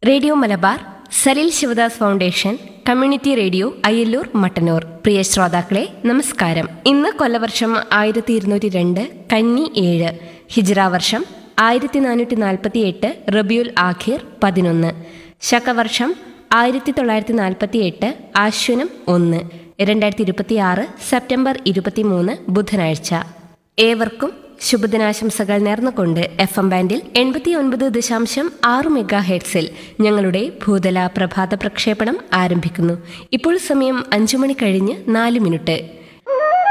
radio Malabar Salil Sivadas foundation community radio Ayyallur Mattannur പ്രിയ ശ്രോതാക്കളെ നമസ്കാരം ഇന്ന് കൊല്ലവർഷം ആയിരത്തി ഇരുന്നൂറ്റി രണ്ട് കന്നി ഏഴ് ഹിജ്റ വർഷം ആയിരത്തി നാനൂറ്റി നാൽപ്പത്തി എട്ട് റബിയുൽ ആഖിർ പതിനൊന്ന് ശകവർഷം ആയിരത്തി തൊള്ളായിരത്തി നാൽപ്പത്തി എട്ട് ആശ്വനം ഒന്ന് രണ്ടായിരത്തി ഇരുപത്തി ആറ് സെപ്റ്റംബർ ഇരുപത്തിമൂന്ന് ബുധനാഴ്ച ഏവർക്കും ശുഭദിനാശംസകൾ നേർന്നുകൊണ്ട് എഫ് എം ബാൻഡിൽ എൺപത്തി ഒൻപത് ദശാംശം ആറ് മെഗാ ഹെഡ്സിൽ ഞങ്ങളുടെ ഭൂതല പ്രഭാത പ്രക്ഷേപണം ആരംഭിക്കുന്നു ഇപ്പോൾ സമയം അഞ്ചു മണി കഴിഞ്ഞ് നാല് മിനിറ്റ്